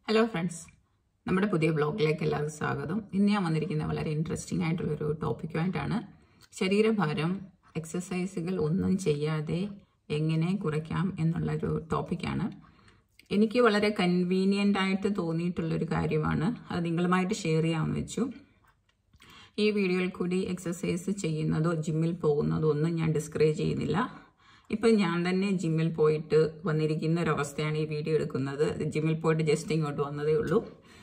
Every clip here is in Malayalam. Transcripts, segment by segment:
ഹലോ ഫ്രണ്ട്സ് നമ്മുടെ പുതിയ ബ്ലോഗിലേക്ക് എല്ലാവർക്കും സ്വാഗതം ഇന്ന് ഞാൻ വന്നിരിക്കുന്ന വളരെ ഇൻട്രസ്റ്റിംഗ് ആയിട്ടുള്ളൊരു ടോപ്പിക്കുമായിട്ടാണ് ശരീരഭാരം എക്സസൈസുകൾ ഒന്നും ചെയ്യാതെ എങ്ങനെ കുറയ്ക്കാം എന്നുള്ളൊരു ടോപ്പിക്കാണ് എനിക്ക് വളരെ കൺവീനിയൻ്റ് ആയിട്ട് തോന്നിയിട്ടുള്ളൊരു കാര്യമാണ് അത് നിങ്ങളുമായിട്ട് ഷെയർ ചെയ്യാമെന്ന് വെച്ചു ഈ വീഡിയോയിൽ കൂടി എക്സസൈസ് ചെയ്യുന്നതോ ജിമ്മിൽ പോകുന്നതോ ഒന്നും ഞാൻ ഡിസ്കറേജ് ചെയ്യുന്നില്ല ഇപ്പം ഞാൻ തന്നെ ജിമ്മിൽ പോയിട്ട് വന്നിരിക്കുന്ന ഒരവസ്ഥയാണ് ഈ വീഡിയോ എടുക്കുന്നത് ജിമ്മിൽ പോയിട്ട് ജസ്റ്റ് ഇങ്ങോട്ട് വന്നതേ ഉള്ളൂ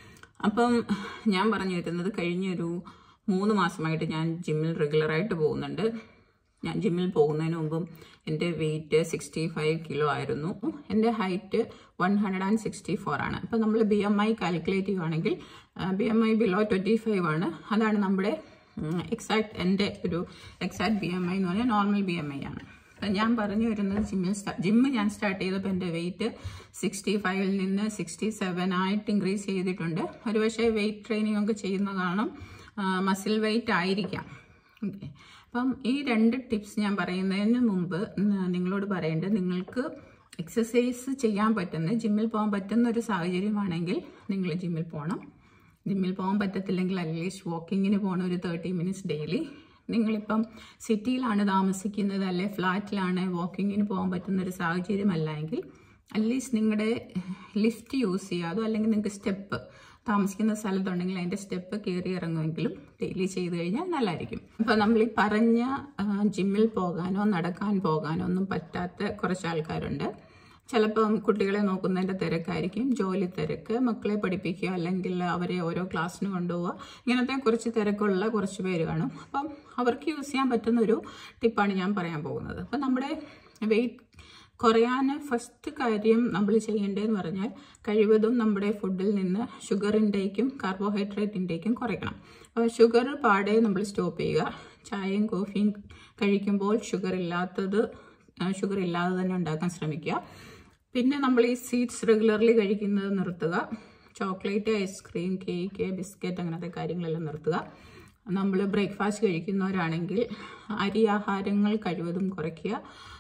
അപ്പം ഞാൻ പറഞ്ഞു വരുന്നത് കഴിഞ്ഞൊരു മൂന്ന് മാസമായിട്ട് ഞാൻ ജിമ്മിൽ റെഗുലറായിട്ട് പോകുന്നുണ്ട് ഞാൻ ജിമ്മിൽ പോകുന്നതിന് മുമ്പും എൻ്റെ വെയിറ്റ് സിക്സ്റ്റി ഫൈവ് കിലോ ആയിരുന്നു എൻ്റെ height one hundred and sixty four ആണ് അപ്പം നമ്മൾ ബി എം ഐ കാൽക്കുലേറ്റ് ചെയ്യുവാണെങ്കിൽ B M I below twenty five ആണ് അതാണ് നമ്മുടെ എക്സാക്ട് എൻ്റെ ഒരു എക്സാക്ട് ബി എം ഐ എന്ന് പറഞ്ഞാൽ നോർമൽ ബി എം ഐ ആണ് അപ്പം ഞാൻ പറഞ്ഞു വരുന്നത് ജിമ്മിൽ ജിമ്മ് ഞാൻ സ്റ്റാർട്ട് ചെയ്തപ്പോൾ എൻ്റെ വെയിറ്റ് സിക്സ്റ്റി ഫൈവിൽ നിന്ന് സിക്സ്റ്റി സെവൻ ആയിട്ട് ഇൻക്രീസ് ചെയ്തിട്ടുണ്ട് ഒരുപക്ഷെ വെയിറ്റ് ട്രെയിനിങ് ഒക്കെ ചെയ്യുന്ന കാരണം മസിൽ വെയിറ്റ് ആയിരിക്കാം ഓക്കെ അപ്പം ഈ രണ്ട് ടിപ്സ് ഞാൻ പറയുന്നതിന് മുമ്പ് നിങ്ങളോട് പറയേണ്ടത് നിങ്ങൾക്ക് എക്സസൈസ് ചെയ്യാൻ പറ്റുന്ന ജിമ്മിൽ പോകാൻ പറ്റുന്ന ഒരു സാഹചര്യമാണെങ്കിൽ നിങ്ങൾ ജിമ്മിൽ പോകണം ജിമ്മിൽ പോകാൻ പറ്റത്തില്ലെങ്കിൽ അറ്റ്ലീസ്റ്റ് വാക്കിങ്ങിന് പോകണം ഒരു തേർട്ടി മിനിറ്റ്സ് ഡെയിലി നിങ്ങളിപ്പം സിറ്റിയിലാണ് താമസിക്കുന്നത് അല്ലെ ഫ്ലാറ്റിലാണ് വാക്കിങ്ങിന് പോകാൻ പറ്റുന്ന ഒരു സാഹചര്യമല്ല എങ്കിൽ അറ്റ്ലീസ്റ്റ് നിങ്ങളുടെ ലിഫ്റ്റ് യൂസ് ചെയ്യാതോ അല്ലെങ്കിൽ നിങ്ങൾക്ക് സ്റ്റെപ്പ് താമസിക്കുന്ന സ്ഥലത്തുണ്ടെങ്കിൽ അതിൻ്റെ സ്റ്റെപ്പ് കയറി ഇറങ്ങുമെങ്കിലും ഡെയിലി ചെയ്ത് കഴിഞ്ഞാൽ നല്ലതായിരിക്കും അപ്പോൾ നമ്മൾ ഈ പറഞ്ഞ ജിമ്മിൽ പോകാനോ നടക്കാൻ പോകാനോ ഒന്നും പറ്റാത്ത കുറച്ച് ആൾക്കാരുണ്ട് ചിലപ്പം കുട്ടികളെ നോക്കുന്നതിൻ്റെ തിരക്കായിരിക്കും ജോലി തിരക്ക് മക്കളെ പഠിപ്പിക്കുക അല്ലെങ്കിൽ അവരെ ഓരോ ക്ലാസ്സിന് കൊണ്ടുപോവുക ഇങ്ങനത്തെ കുറച്ച് തിരക്കുള്ള കുറച്ച് പേര് കാണും അപ്പം അവർക്ക് യൂസ് ചെയ്യാൻ പറ്റുന്ന ഒരു ടിപ്പാണ് ഞാൻ പറയാൻ പോകുന്നത് അപ്പം നമ്മുടെ വെയിറ്റ് കുറയാൻ ഫസ്റ്റ് കാര്യം നമ്മൾ ചെയ്യേണ്ടതെന്ന് പറഞ്ഞാൽ കഴിവതും നമ്മുടെ ഫുഡിൽ നിന്ന് ഷുഗർ ഇൻടേക്കും കാർബോഹൈഡ്രേറ്റ് ഇൻടേക്കും കുറയ്ക്കണം അപ്പോൾ ഷുഗർ പാടെ നമ്മൾ സ്റ്റോപ്പ് ചെയ്യുക ചായയും കോഫിയും കഴിക്കുമ്പോൾ ഷുഗർ ഇല്ലാത്തത് ഷുഗർ ഇല്ലാതെ തന്നെ ഉണ്ടാക്കാൻ ശ്രമിക്കുക പിന്നെ നമ്മൾ ഈ സ്വീറ്റ്സ് റെഗുലർലി കഴിക്കുന്നത് നിർത്തുക ചോക്ലേറ്റ് ഐസ്ക്രീം കേക്ക് ബിസ്ക്കറ്റ് അങ്ങനത്തെ കാര്യങ്ങളെല്ലാം നിർത്തുക നമ്മൾ ബ്രേക്ക്ഫാസ്റ്റ് കഴിക്കുന്നവരാണെങ്കിൽ അരി ആഹാരങ്ങൾ കഴിവതും കുറയ്ക്കുക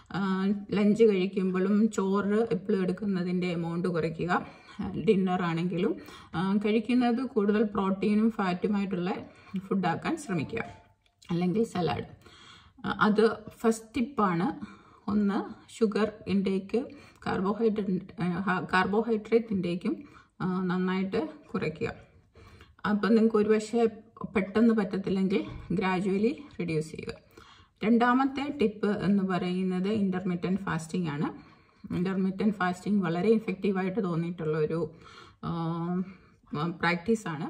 ലഞ്ച് കഴിക്കുമ്പോഴും ചോറ് എപ്പോഴും എടുക്കുന്നതിൻ്റെ എമൗണ്ട് കുറയ്ക്കുക ഡിന്നർ ആണെങ്കിലും കഴിക്കുന്നത് കൂടുതൽ പ്രോട്ടീനും ഫാറ്റുമായിട്ടുള്ള ഫുഡാക്കാൻ ശ്രമിക്കുക അല്ലെങ്കിൽ സലാഡ് അത് ഫസ്റ്റ് ടിപ്പാണ് ഒന്ന് ഷുഗർ ഇൻടേക്ക് കാർബോഹൈഡ്രേറ്റ് കാർബോഹൈഡ്രേറ്റ് ഇൻടേക്കും നന്നായിട്ട് കുറയ്ക്കുക അപ്പം നിങ്ങൾക്ക് ഒരുപക്ഷെ പെട്ടെന്ന് പറ്റത്തില്ലെങ്കിൽ ഗ്രാജുവലി റിഡ്യൂസ് ചെയ്യുക രണ്ടാമത്തെ ടിപ്പ് എന്ന് പറയുന്നത് ഇൻ്റർമീഡിയൻറ്റ് ഫാസ്റ്റിംഗ് ആണ് ഇൻ്റർമീഡിയൻറ്റ് ഫാസ്റ്റിംഗ് വളരെ ഇഫക്റ്റീവായിട്ട് തോന്നിയിട്ടുള്ള ഒരു പ്രാക്ടീസാണ്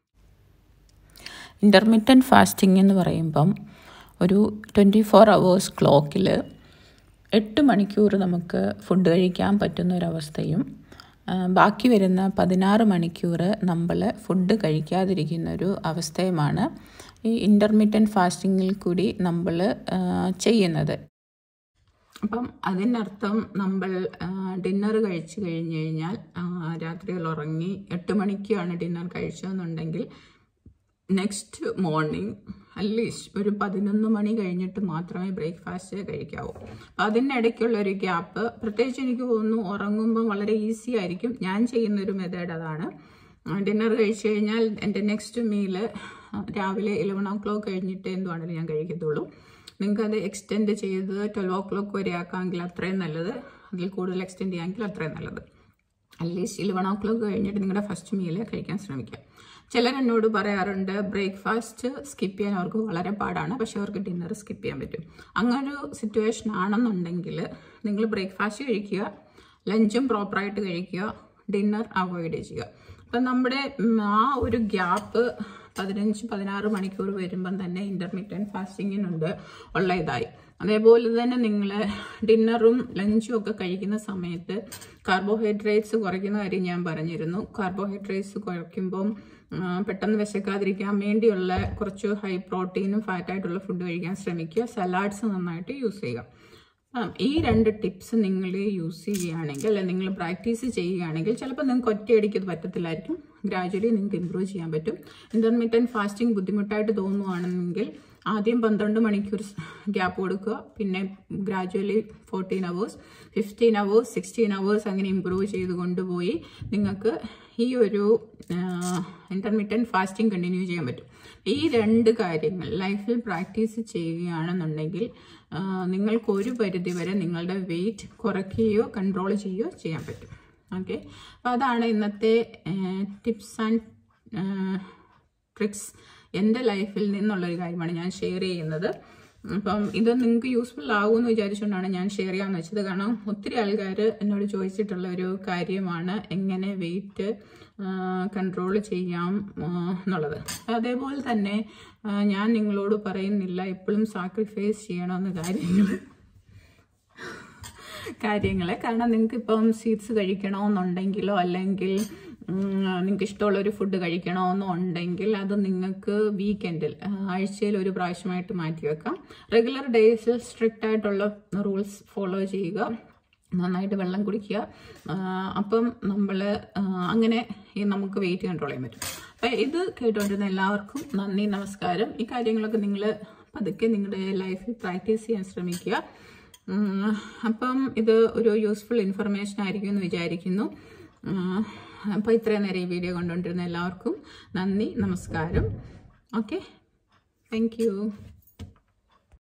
ഇൻ്റർമീഡിയൻറ്റ് ഫാസ്റ്റിംഗ് എന്ന് പറയുമ്പം ഒരു ട്വൻറ്റി ഫോർ അവേഴ്സ് ക്ലോക്കിൽ എട്ട് മണിക്കൂർ നമുക്ക് ഫുഡ് കഴിക്കാൻ പറ്റുന്ന ഒരവസ്ഥയും ബാക്കി വരുന്ന പതിനാറ് മണിക്കൂർ നമ്മൾ ഫുഡ് കഴിക്കാതിരിക്കുന്ന ഒരു അവസ്ഥയുമാണ് ഈ ഇൻ്റർമീഡിയൻറ്റ് ഫാസ്റ്റിങ്ങിൽ കൂടി നമ്മൾ ചെയ്യുന്നത് അപ്പം അതിനർത്ഥം നമ്മൾ ഡിന്നർ കഴിച്ചു കഴിഞ്ഞ് കഴിഞ്ഞാൽ രാത്രിയിൽ ഉറങ്ങി എട്ട് മണിക്കാണ് ഡിന്നർ കഴിച്ചതെന്നുണ്ടെങ്കിൽ നെക്സ്റ്റ് മോർണിംഗ് അറ്റ്ലീസ്റ്റ് ഒരു പതിനൊന്ന് മണി കഴിഞ്ഞിട്ട് മാത്രമേ ബ്രേക്ക്ഫാസ്റ്റ് കഴിക്കാവൂ അപ്പം അതിനിടയ്ക്കുള്ള ഒരു ഗ്യാപ്പ് പ്രത്യേകിച്ച് എനിക്ക് തോന്നുന്നു ഉറങ്ങുമ്പോൾ വളരെ ഈസി ആയിരിക്കും ഞാൻ ചെയ്യുന്നൊരു മെത്തേഡ് അതാണ് ഡിന്നർ കഴിച്ചു കഴിഞ്ഞാൽ എൻ്റെ നെക്സ്റ്റ് മീല് രാവിലെ ഇലവൻ ഓ ക്ലോക്ക് കഴിഞ്ഞിട്ട് എന്തുവാണെങ്കിലും ഞാൻ കഴിക്കത്തുള്ളൂ നിങ്ങൾക്കത് എക്സ്റ്റെൻഡ് ചെയ്ത് ട്വൽവ് ഓ ക്ലോക്ക് വരെ ആക്കാമെങ്കിൽ അത്രയും നല്ലത് അതിൽ കൂടുതൽ എക്സ്റ്റെൻഡ് ചെയ്യാമെങ്കിൽ അത്രയും നല്ലത് അറ്റ്ലീസ്റ്റ് ഇലവൻ ഓ ക്ലോക്ക് കഴിഞ്ഞിട്ട് നിങ്ങളുടെ ഫസ്റ്റ് മീല് കഴിക്കാൻ ശ്രമിക്കുക ചിലർ എന്നോട് പറയാറുണ്ട് ബ്രേക്ക്ഫാസ്റ്റ് സ്കിപ്പ് ചെയ്യാൻ അവർക്ക് വളരെ പാടാണ് പക്ഷെ അവർക്ക് ഡിന്നർ സ്കിപ്പ് ചെയ്യാൻ പറ്റും അങ്ങനൊരു സിറ്റുവേഷൻ ആണെന്നുണ്ടെങ്കിൽ നിങ്ങൾ ബ്രേക്ക്ഫാസ്റ്റ് കഴിക്കുക ലഞ്ചും പ്രോപ്പറായിട്ട് കഴിക്കുക ഡിന്നർ അവോയ്ഡ് ചെയ്യുക അപ്പം നമ്മുടെ ആ ഒരു ഗ്യാപ്പ് പതിനഞ്ച് പതിനാറ് മണിക്കൂർ വരുമ്പം തന്നെ ഇൻ്റർമീഡിയൻറ്റ് ഫാസ്റ്റിങ്ങിനുണ്ട് ഉള്ള ഇതായി അതേപോലെ തന്നെ നിങ്ങൾ ഡിന്നറും ലഞ്ചും ഒക്കെ കഴിക്കുന്ന സമയത്ത് കാർബോഹൈഡ്രേറ്റ്സ് കുറയ്ക്കുന്ന കാര്യം ഞാൻ പറഞ്ഞിരുന്നു കാർബോഹൈഡ്രേറ്റ്സ് കുറയ്ക്കുമ്പം പെട്ടെന്ന് വിശക്കാതിരിക്കാൻ വേണ്ടിയുള്ള കുറച്ച് ഹൈ പ്രോട്ടീനും ഫാറ്റായിട്ടുള്ള ഫുഡ് കഴിക്കാൻ ശ്രമിക്കുക സലാഡ്സ് നന്നായിട്ട് യൂസ് ചെയ്യുക ഈ രണ്ട് ടിപ്സ് നിങ്ങൾ യൂസ് ചെയ്യുകയാണെങ്കിൽ അല്ലെങ്കിൽ നിങ്ങൾ പ്രാക്ടീസ് ചെയ്യുകയാണെങ്കിൽ ചിലപ്പോൾ നിങ്ങൾക്ക് ഒറ്റയടിക്ക് അത് പറ്റത്തില്ലായിരിക്കും ഗ്രാജുവലി നിങ്ങൾക്ക് ഇമ്പ്രൂവ് ചെയ്യാൻ പറ്റും ഇൻ്റർമീഡിയൻറ്റ് ഫാസ്റ്റിംഗ് ബുദ്ധിമുട്ടായിട്ട് തോന്നുവാണെങ്കിൽ ആദ്യം പന്ത്രണ്ട് മണിക്കൂർ ഗ്യാപ്പ് കൊടുക്കുക പിന്നെ gradually fourteen hours fifteen hours sixteen hours അങ്ങനെ ഇമ്പ്രൂവ് ചെയ്ത് കൊണ്ടുപോയി നിങ്ങൾക്ക് ഈ ഒരു ഇൻ്റർമീഡിയറ്റ് ഫാസ്റ്റിംഗ് കണ്ടിന്യൂ ചെയ്യാൻ പറ്റും ഈ രണ്ട് കാര്യങ്ങൾ ലൈഫിൽ പ്രാക്ടീസ് ചെയ്യുകയാണെന്നുണ്ടെങ്കിൽ ആ, നിങ്ങൾക്ക് ഒരു പരിധി വരെ നിങ്ങളുടെ വെയിറ്റ് കുറയ്ക്കുകയോ കൺട്രോൾ ചെയ്യുകയോ ചെയ്യാൻ പറ്റും ഓക്കെ അപ്പോൾ അതാണ് ഇന്നത്തെ ടിപ്സ് ആൻഡ് ട്രിക്സ് എൻ്റെ ലൈഫിൽ നിന്നുള്ളൊരു കാര്യമാണ് ഞാൻ ഷെയർ ചെയ്യുന്നത് അപ്പം ഇത് നിങ്ങൾക്ക് യൂസ്ഫുൾ ആകുമെന്ന് വിചാരിച്ചുകൊണ്ടാണ് ഞാൻ ഷെയർ ചെയ്യാമെന്ന് വെച്ചത് കാരണം ഒത്തിരി ആൾക്കാർ എന്നോട് ചോദിച്ചിട്ടുള്ള ഒരു കാര്യമാണ് എങ്ങനെ വെയിറ്റ് കൺട്രോൾ ചെയ്യാം ആ, എന്നുള്ളത് അതേപോലെ തന്നെ ആ, ഞാൻ നിങ്ങളോട് പറയുന്നില്ല എപ്പോഴും സാക്രിഫൈസ് ചെയ്യണമെന്ന് കാര്യങ്ങൾ കാര്യങ്ങൾ കാരണം നിങ്ങൾക്ക് ഇപ്പം സ്വീറ്റ്സ് കഴിക്കണമെന്നുണ്ടെങ്കിലോ അല്ലെങ്കിൽ നിങ്ങൾക്ക് ഇഷ്ടമുള്ള ഒരു ഫുഡ് കഴിക്കണമെന്നുണ്ടെങ്കിൽ അത് നിങ്ങൾക്ക് വീക്കെൻഡിൽ ആഴ്ചയിൽ ഒരു പ്രാവശ്യമായിട്ട് മാറ്റി വെക്കാം റെഗുലർ ഡേയ്സിൽ സ്ട്രിക്റ്റ് ആയിട്ടുള്ള റൂൾസ് ഫോളോ ചെയ്യുക നന്നായിട്ട് വെള്ളം കുടിക്കുക ആ, അപ്പം നമ്മൾ അങ്ങനെ ഈ നമുക്ക് വെയിറ്റ് കൺട്രോൾ ചെയ്യാൻ പറ്റും അപ്പം ഇത് കേട്ടുകൊണ്ടിരുന്ന എല്ലാവർക്കും നന്ദി നമസ്കാരം ഈ കാര്യങ്ങളൊക്കെ നിങ്ങൾ പതുക്കെ നിങ്ങളുടെ ലൈഫിൽ പ്രാക്ടീസ് ചെയ്യാൻ ശ്രമിക്കുക ഉം, അപ്പം ഇത് ഒരു യൂസ്ഫുൾ ഇൻഫർമേഷൻ ആയിരിക്കും എന്ന് വിചാരിക്കുന്നു അപ്പോൾ ഇത്രയും നേരം ഈ വീഡിയോ കണ്ടുകൊണ്ടിരുന്ന എല്ലാവർക്കും നന്ദി നമസ്കാരം ഓക്കെ താങ്ക് യു